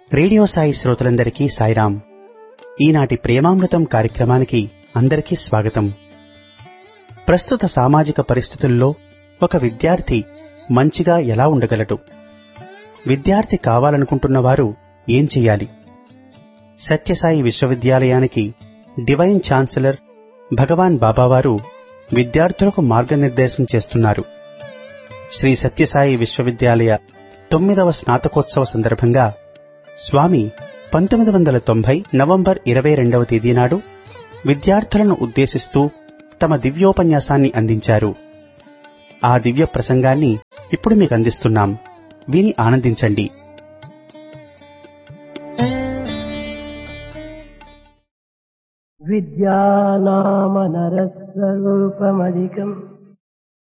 radio Sai శ్రోతలందరికీ సాయిరాం ఈనాటి ప్రేమామృతం కార్యక్రమానికి అందరికీ స్వాగతం ప్రస్తుత సామాజిక పరిస్థితుల్లో ఒక విద్యార్థి మంచిగా ఎలా ఉండగలడు విద్యార్థి కావాలనుకుంటున్న వారు ఏం చెయ్యాలి సత్యసాయి విశ్వవిద్యాలయానికి డివైన్ ఛాన్సలర్ భగవాన్ బాబావారు విద్యార్థులకు మార్గనిర్దేశం చేస్తున్నారు శ్రీ సత్యసాయి విశ్వవిద్యాలయ తొమ్మిదవ స్నాతకోత్సవ సందర్భంగా స్వామి పంతొమ్మిది వందల తొంభై నవంబర్ ఇరవై రెండవ తేదీ నాడు విద్యార్థులను ఉద్దేశిస్తూ తమ దివ్యోపన్యాసాన్ని అందించారు ఆ దివ్య ప్రసంగాన్ని ఇప్పుడు మీకు అందిస్తున్నాం విని ఆనందించండి విద్యానామనరస్వరూపమధికం